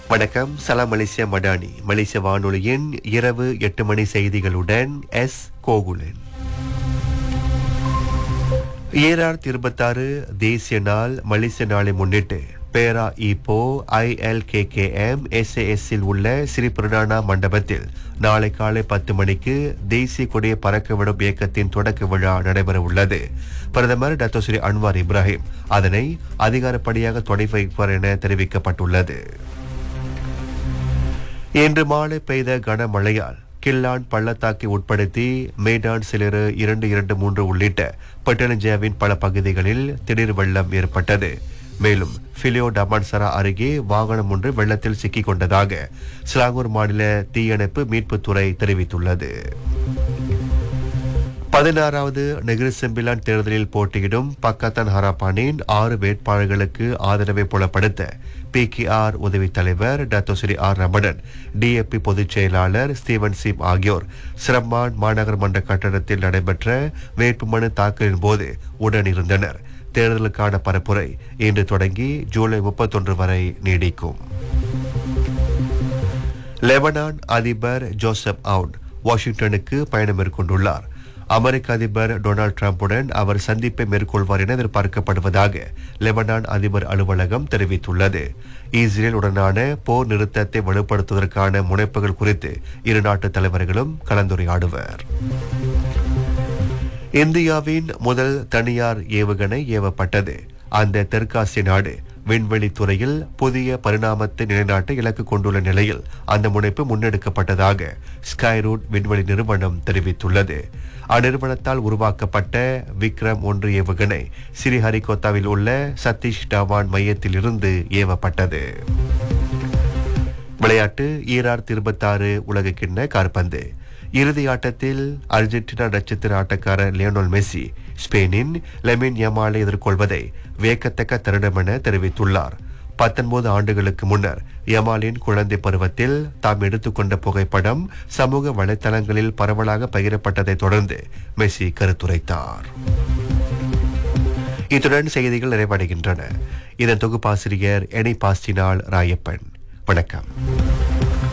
வணக்கம் சலாம் மலேசியா மடானி மலேசிய வானொலியின் இரவு எட்டு மணி செய்திகளுடன் எஸ் கோகுலன் ஏஆர் இருபத்தாறு தேசிய நாள் மலேசிய நாளை முன்னிட்டு பேரா ஈப்போ ஐஎல்கேகேஎம் எஸ்ஏஎஸ்ஸில் உள்ள ஸ்ரீ பிரணானா மண்டபத்தில் நாளை காலை பத்து மணிக்கு தேசிய கொடியை பறக்க விடும் இயக்கத்தின் தொடக்க விழா நடைபெற உள்ளது பிரதமர் டத்தோ ஸ்ரீ அன்வார் இப்ராஹிம் அதனை அதிகாரப்படியாக தொடங்கி வைப்பார் என தெரிவிக்கப்பட்டுள்ளது இன்று மாலை பெய்த கனமழையால் கில்லான் பள்ளத்தாக்கை உட்படுத்தி மேடான் சிலரு இரண்டு இரண்டு மூன்று உள்ளிட்ட பட்டணஜேவின் பல பகுதிகளில் திடீர் வெள்ளம் ஏற்பட்டது மேலும் பிலியோ டமான்சரா அருகே வாகனம் ஒன்று வெள்ளத்தில் சிக்கிக் கொண்டதாக சிலாங்கூர் மாநில தீயணைப்பு மீட்புத்துறை தெரிவித்துள்ளது பதினாறாவது நெகிரி செம்பிலான் தேர்தலில் போட்டியிடும் பக்கத்தன் ஹராப்பானின் ஆறு வேட்பாளர்களுக்கு ஆதரவை புலப்படுத்த பிகேஆர் உதவித் தலைவர் டத்தோஸ்ரீ ஆர் ரமணன் டிஎப்பி பொதுச் செயலாளர் ஸ்டீவன் சிம் ஆகியோர் சிரம்மான் மாநகர் மன்ற கட்டடத்தில் நடைபெற்ற வேட்புமனு தாக்கலின் போது உடனிருந்தனர் தேர்தலுக்கான பரப்புரை இன்று தொடங்கி ஜூலை முப்பத்தொன்று வரை நீடிக்கும் லெபனான் அதிபர் ஜோசப் அவுன் வாஷிங்டனுக்கு பயணம் மேற்கொண்டுள்ளார் அமெரிக்க அதிபர் டொனால்ட் டிரம்புடன் அவர் சந்திப்பை மேற்கொள்வார் என எதிர்பார்க்கப்படுவதாக லெபனான் அதிபர் அலுவலகம் தெரிவித்துள்ளது இஸ்ரேல் உடனான போர் நிறுத்தத்தை வலுப்படுத்துவதற்கான முனைப்புகள் குறித்து இரு நாட்டு தலைவர்களும் கலந்துரையாடுவர் இந்தியாவின் முதல் தனியார் ஏவுகணை ஏவப்பட்டது அந்த தெற்காசிய நாடு விண்வெளி துறையில் புதிய பரிணாமத்தை நிலைநாட்ட இலக்கு கொண்டுள்ள நிலையில் அந்த முனைப்பு முன்னெடுக்கப்பட்டதாக ஸ்கைரூட் விண்வெளி நிறுவனம் தெரிவித்துள்ளது அந்நிறுவனத்தால் உருவாக்கப்பட்ட விக்ரம் ஒன்று ஏவுகணை ஸ்ரீஹரிகோத்தாவில் உள்ள சதீஷ் டவான் மையத்தில் இருந்து ஏவப்பட்டது விளையாட்டு ஈரார் இருபத்தாறு உலகக்கிண்ண காற்பந்து இறுதி ஆட்டத்தில் அர்ஜென்டினா நட்சத்திர ஆட்டக்காரர் லியோனல் மெஸ்ஸி ஸ்பெயினின் லெமின் யமாலை எதிர்கொள்வதை வியக்கத்தக்க தருணம் என தெரிவித்துள்ளார் பத்தொன்பது ஆண்டுகளுக்கு முன்னர் யமாலின் குழந்தை பருவத்தில் தாம் எடுத்துக்கொண்ட புகைப்படம் சமூக வலைத்தளங்களில் பரவலாக பகிரப்பட்டதை தொடர்ந்து மெஸ்ஸி கருத்துரைத்தார் இத்துடன் செய்திகள் நிறைவடைகின்றன இதன் தொகுப்பாசிரியர் எனி பாஸ்டினால் ராயப்பன் வணக்கம்